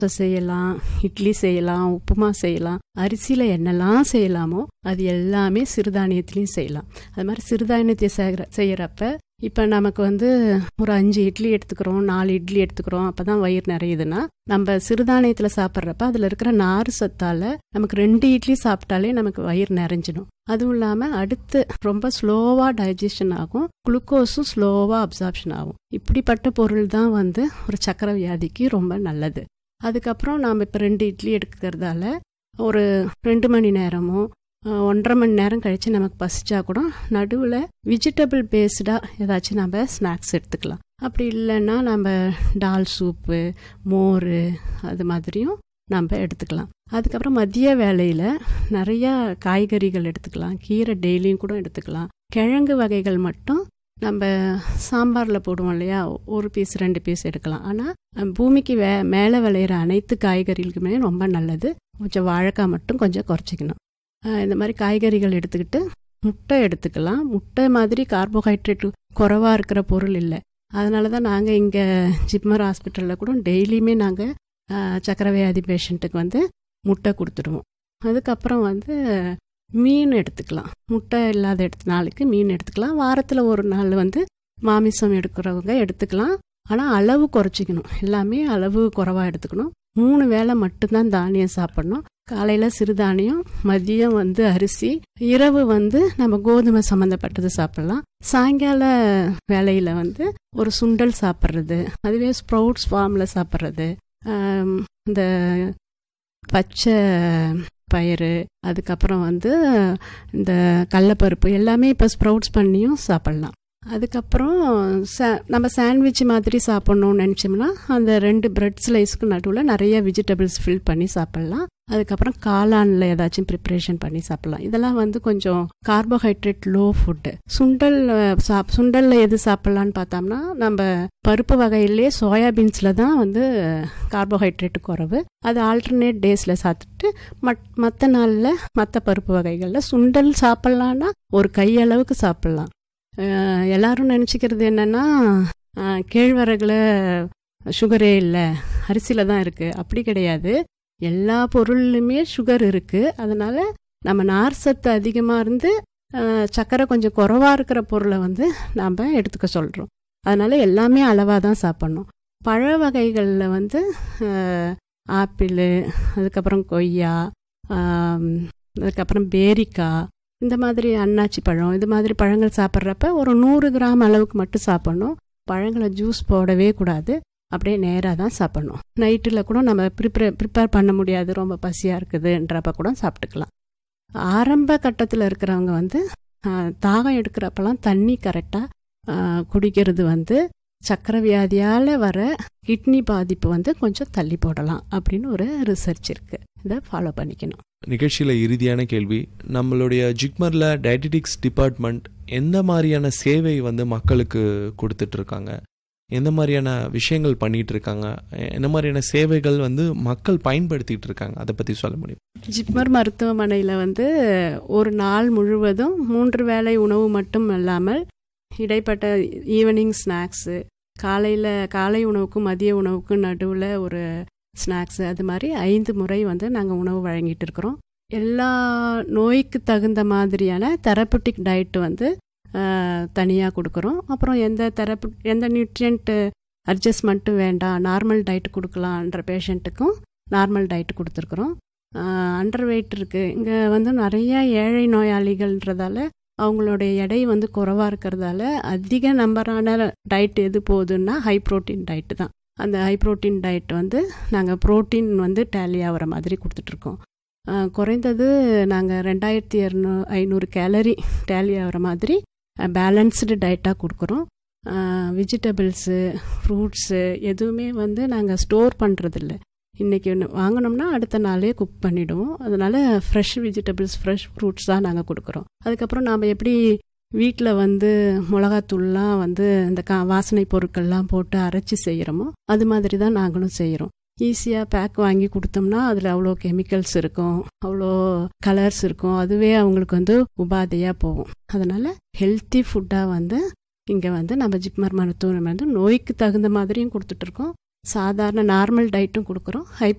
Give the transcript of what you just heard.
தோசை செய்யலாம் இட்லி செய்யலாம் உப்புமா செய்யலாம் அரிசியில் என்னெல்லாம் செய்யலாமோ அது எல்லாமே சிறுதானியத்துலேயும் செய்யலாம் அது மாதிரி சிறுதானியத்தை செய்கிற செய்கிறப்ப இப்போ நமக்கு வந்து ஒரு அஞ்சு இட்லி எடுத்துக்கிறோம் நாலு இட்லி எடுத்துக்கிறோம் அப்போ தான் வயிறு நிறையுதுன்னா நம்ம சிறுதானியத்தில் சாப்பிட்றப்ப அதில் இருக்கிற நார் சத்தால் நமக்கு ரெண்டு இட்லி சாப்பிட்டாலே நமக்கு வயிறு நிறைஞ்சிடும் அதுவும் இல்லாமல் அடுத்து ரொம்ப ஸ்லோவாக டைஜஷன் ஆகும் குளுக்கோஸும் ஸ்லோவாக அப்சார்ப்ஷன் ஆகும் இப்படிப்பட்ட பொருள் தான் வந்து ஒரு சக்கரை வியாதிக்கு ரொம்ப நல்லது அதுக்கப்புறம் நாம் இப்போ ரெண்டு இட்லி எடுக்கிறதால ஒரு ரெண்டு மணி நேரமோ ஒன்றரை மணி நேரம் கழித்து நமக்கு பசிச்சா கூட நடுவில் வெஜிடபிள் பேஸ்டாக ஏதாச்சும் நம்ம ஸ்நாக்ஸ் எடுத்துக்கலாம் அப்படி இல்லைன்னா நம்ம டால் சூப்பு மோர் அது மாதிரியும் நம்ம எடுத்துக்கலாம் அதுக்கப்புறம் மதிய வேலையில் நிறையா காய்கறிகள் எடுத்துக்கலாம் கீரை டெய்லியும் கூட எடுத்துக்கலாம் கிழங்கு வகைகள் மட்டும் நம்ம சாம்பாரில் போடுவோம் இல்லையா ஒரு பீஸ் ரெண்டு பீஸ் எடுக்கலாம் ஆனால் பூமிக்கு வே மேலே விளையிற அனைத்து காய்கறிகளுக்குமே ரொம்ப நல்லது கொஞ்சம் வாழைக்காய் மட்டும் கொஞ்சம் குறைச்சிக்கணும் இந்த மாதிரி காய்கறிகள் எடுத்துக்கிட்டு முட்டை எடுத்துக்கலாம் முட்டை மாதிரி கார்போஹைட்ரேட் குறைவாக இருக்கிற பொருள் இல்லை அதனால தான் நாங்கள் இங்கே ஜிப்மர் ஹாஸ்பிட்டலில் கூட டெய்லியுமே நாங்கள் சக்கரை வியாதி பேஷண்ட்டுக்கு வந்து முட்டை கொடுத்துடுவோம் அதுக்கப்புறம் வந்து மீன் எடுத்துக்கலாம் முட்டை இல்லாத எடுத்த நாளுக்கு மீன் எடுத்துக்கலாம் வாரத்தில் ஒரு நாள் வந்து மாமிசம் எடுக்கிறவங்க எடுத்துக்கலாம் ஆனால் அளவு குறைச்சிக்கணும் எல்லாமே அளவு குறைவாக எடுத்துக்கணும் மூணு வேளை மட்டும்தான் தானியம் சாப்பிடணும் காலையில் சிறுதானியம் மதியம் வந்து அரிசி இரவு வந்து நம்ம கோதுமை சம்மந்தப்பட்டது சாப்பிடலாம் சாயங்கால வேலையில் வந்து ஒரு சுண்டல் சாப்பிட்றது அதுவே ஸ்ப்ரவுட்ஸ் ஃபார்மில் சாப்பிட்றது இந்த பச்சை பயிறு அதுக்கப்புறம் வந்து இந்த கடலப்பருப்பு எல்லாமே இப்போ ஸ்ப்ரவுட்ஸ் பண்ணியும் சாப்பிட்லாம் அதுக்கப்புறம் சா நம்ம சாண்ட்விச் மாதிரி சாப்பிட்ணுன்னு நினச்சோம்னா அந்த ரெண்டு பிரெட் ஸ்லைஸ்க்கு நடுவில் நிறைய வெஜிடபிள்ஸ் ஃபில் பண்ணி சாப்பிட்லாம் அதுக்கப்புறம் காளானில் ஏதாச்சும் ப்ரிப்ரேஷன் பண்ணி சாப்பிட்லாம் இதெல்லாம் வந்து கொஞ்சம் கார்போஹைட்ரேட் லோ ஃபுட்டு சுண்டல் சாப் சுண்டலில் எது சாப்பிட்லான்னு பார்த்தோம்னா நம்ம பருப்பு வகையிலே சோயாபீன்ஸில் தான் வந்து கார்போஹைட்ரேட் குறைவு அது ஆல்டர்னேட் டேஸில் சாப்பிட்டுட்டு மட் மற்ற நாளில் மற்ற பருப்பு வகைகளில் சுண்டல் சாப்பிட்லான்னா ஒரு கையளவுக்கு சாப்பிட்லாம் எல்லாரும் நினச்சிக்கிறது என்னென்னா கேழ்வரகுல சுகரே இல்லை அரிசியில் தான் இருக்குது அப்படி கிடையாது எல்லா பொருள்லையுமே சுகர் இருக்குது அதனால் நம்ம நார் சத்து அதிகமாக இருந்து சர்க்கரை கொஞ்சம் குறவாக இருக்கிற பொருளை வந்து நாம் எடுத்துக்க சொல்கிறோம் அதனால் எல்லாமே அளவாக தான் சாப்பிட்ணும் பழ வகைகளில் வந்து ஆப்பிள் அதுக்கப்புறம் கொய்யா அதுக்கப்புறம் பேரிக்காய் இந்த மாதிரி அன்னாச்சி பழம் இது மாதிரி பழங்கள் சாப்பிட்றப்ப ஒரு நூறு கிராம் அளவுக்கு மட்டும் சாப்பிட்ணும் பழங்களை ஜூஸ் போடவே கூடாது அப்படியே நேராக தான் சாப்பிட்ணும் நைட்டில் கூட நம்ம ப்ரிப்பேர் ப்ரிப்பேர் பண்ண முடியாது ரொம்ப பசியாக இருக்குதுன்றப்ப கூட சாப்பிட்டுக்கலாம் ஆரம்ப கட்டத்தில் இருக்கிறவங்க வந்து தாகம் எடுக்கிறப்பெல்லாம் தண்ணி கரெக்டாக குடிக்கிறது வந்து சக்கரை வியாதியால் வர கிட்னி பாதிப்பு வந்து கொஞ்சம் தள்ளி போடலாம் அப்படின்னு ஒரு ரிசர்ச் இருக்குது இதை ஃபாலோ பண்ணிக்கணும் நிகழ்ச்சியில் இறுதியான கேள்வி நம்மளுடைய ஜிக்மரில் டயட்டிடிக்ஸ் டிபார்ட்மெண்ட் எந்த மாதிரியான சேவை வந்து மக்களுக்கு கொடுத்துட்ருக்காங்க எந்த மாதிரியான விஷயங்கள் பண்ணிட்டு இருக்காங்க என்ன மாதிரியான சேவைகள் வந்து மக்கள் பயன்படுத்திட்டு இருக்காங்க அதை பற்றி சொல்ல முடியும் ஜிப்மர் மருத்துவமனையில் வந்து ஒரு நாள் முழுவதும் மூன்று வேளை உணவு மட்டும் இல்லாமல் இடைப்பட்ட ஈவினிங் ஸ்நாக்ஸு காலையில் காலை உணவுக்கும் மதிய உணவுக்கும் நடுவில் ஒரு ஸ்நாக்ஸு அது மாதிரி ஐந்து முறை வந்து நாங்கள் உணவு வழங்கிட்டு இருக்கிறோம் எல்லா நோய்க்கு தகுந்த மாதிரியான தெரப்பட்டிக் டயட் வந்து தனியாக கொடுக்குறோம் அப்புறம் எந்த தெரப்பு எந்த நியூட்ரியன்ட்டு அட்ஜஸ்ட்மெண்ட்டும் வேண்டாம் நார்மல் டயட் கொடுக்கலான்ற பேஷண்ட்டுக்கும் நார்மல் டயட் கொடுத்துருக்குறோம் அண்டர் வெயிட் இருக்குது இங்கே வந்து நிறைய ஏழை நோயாளிகள்ன்றதால அவங்களுடைய எடை வந்து குறைவாக இருக்கிறதால அதிக நம்பரான டயட் எது போகுதுன்னா ஹை ப்ரோட்டீன் டயட்டு தான் அந்த ஹை ப்ரோட்டீன் டயட் வந்து நாங்கள் ப்ரோட்டீன் வந்து டேலி ஆகிற மாதிரி கொடுத்துட்ருக்கோம் குறைந்தது நாங்கள் ரெண்டாயிரத்தி இரநூ ஐநூறு கேலரி டேலி ஆகிற மாதிரி பேலன்ஸ்டு டயட்டாக கொடுக்குறோம் வெஜிடபிள்ஸு ஃப்ரூட்ஸு எதுவுமே வந்து நாங்கள் ஸ்டோர் பண்ணுறதில்ல இன்றைக்கி ஒன்று வாங்கினோம்னா அடுத்த நாளே குக் பண்ணிவிடுவோம் அதனால் ஃப்ரெஷ் வெஜிடபிள்ஸ் ஃப்ரெஷ் ஃப்ரூட்ஸ் தான் நாங்கள் கொடுக்குறோம் அதுக்கப்புறம் நாம் எப்படி வீட்டில் வந்து மிளகாத்தூள்லாம் வந்து இந்த கா வாசனை பொருட்கள்லாம் போட்டு அரைச்சி செய்கிறோமோ அது மாதிரி தான் நாங்களும் செய்கிறோம் ஈஸியாக பேக் வாங்கி கொடுத்தோம்னா அதில் அவ்வளோ கெமிக்கல்ஸ் இருக்கும் அவ்வளோ கலர்ஸ் இருக்கும் அதுவே அவங்களுக்கு வந்து உபாதையாக போகும் அதனால் ஹெல்த்தி ஃபுட்டாக வந்து இங்கே வந்து நம்ம ஜிப்மர் மருத்துவமனை வந்து நோய்க்கு தகுந்த மாதிரியும் கொடுத்துட்ருக்கோம் சாதாரண நார்மல் டயட்டும் கொடுக்குறோம் ஹை